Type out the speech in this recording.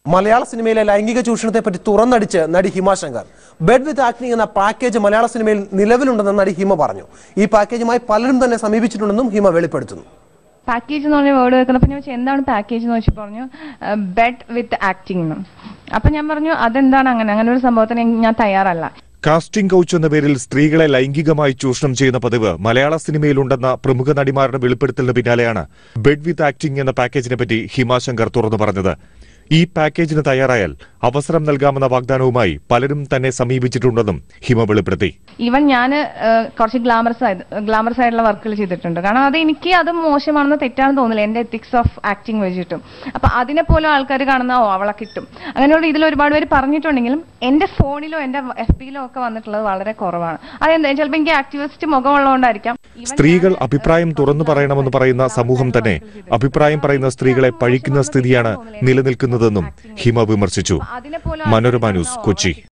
മലയാള സിനിമയിലെ ലൈംഗിക ചൂഷണത്തെ പറ്റി തുറന്നടിച്ച് നടി Hima Shankar bed with acting എന്ന പാക്കേജ് മലയാള സിനിമയിൽ നിലവിലുണ്ടെന്ന് നടി ഹിമ പറഞ്ഞു ഈ പാക്കേജുമായി പലരും തന്നെ സമീപിച്ചിട്ടുണ്ടെന്നും ഹിമ വെളിപ്പെടുത്തുന്നു പാക്കേജ് എന്ന് പറഞ്ഞ വേർഡ് വെക്കുന്നപ്പോൾ ഞാൻ ചോദിച്ചു എന്താണ് പാക്കേജ് എന്ന് വെച്ച് പറഞ്ഞു ബെഡ് വിത്ത് ആക്ടിംഗ് എന്ന് അപ്പൊ ഞാൻ പറഞ്ഞു അതെന്താണ് അങ്ങനെ അങ്ങനെ ഒരു സംഭവത്തിന് ഞാൻ തയ്യാറല്ല കാസ്റ്റിംഗ് കൗച്ച് എന്ന പേരിൽ സ്ത്രീകളെ ലൈംഗികമായി ചൂഷണം ചെയ്യുന്ന പതിവ് മലയാള സിനിമയിലുണ്ടെന്ന പ്രമുഖ നടിമാരുടെ വെളിപ്പെടുത്തലിന് പിന്നാലെയാണ് ബെഡ് വിത്ത് ആക്ടിംഗ് എന്ന പാക്കേജിനെ പറ്റി ഹിമാശങ്കർ തുറന്നു പറഞ്ഞത് ഈ പാക്കേജിന് തയ്യാറായാൽ അവസരം നൽകാമെന്ന വാഗ്ദാനവുമായി പലരും തന്നെ സമീപിച്ചിട്ടുണ്ടെന്നും ഹിമ വെളിപ്പെടുത്തി ഈവൻ ഞാൻ കുറച്ച് ഗ്ലാമറസ് ആയത് ഗ്ലാമറസ് ആയിട്ടുള്ള വർക്കുകൾ ചെയ്തിട്ടുണ്ട് കാരണം അത് എനിക്ക് അത് മോശമാണെന്ന് തെറ്റാണെന്ന് തോന്നില്ല എന്റെ എത്തിക്സ് ഓഫ് ആക്ടിങ് വെച്ചിട്ടും അപ്പൊ അതിനെ പോലും ആൾക്കാർ കാണുന്ന ഓ അവളെ കിട്ടും അങ്ങനെയുള്ള ഇതിൽ ഒരുപാട് പേര് പറഞ്ഞിട്ടുണ്ടെങ്കിലും എന്റെ ഫോണിലോ എന്റെ എഫ് ബിയിലോ ഒക്കെ വന്നിട്ടുള്ളത് വളരെ കുറവാണ് അതെന്താ ചിലപ്പോൾ എനിക്ക് ആക്ടിവിസ്റ്റ് മുഖമുള്ളതുകൊണ്ടായിരിക്കാം Even സ്ത്രീകൾ ഞാൻ, അഭിപ്രായം തുറന്നു പറയണമെന്ന് പറയുന്ന സമൂഹം തന്നെ അഭിപ്രായം പറയുന്ന സ്ത്രീകളെ പഴിക്കുന്ന സ്ഥിതിയാണ് നിലനിൽക്കുന്നതെന്നും ഹിമ വിമർശിച്ചു അതിനെ പോലും മനോരമ ന്യൂസ് കൊച്ചി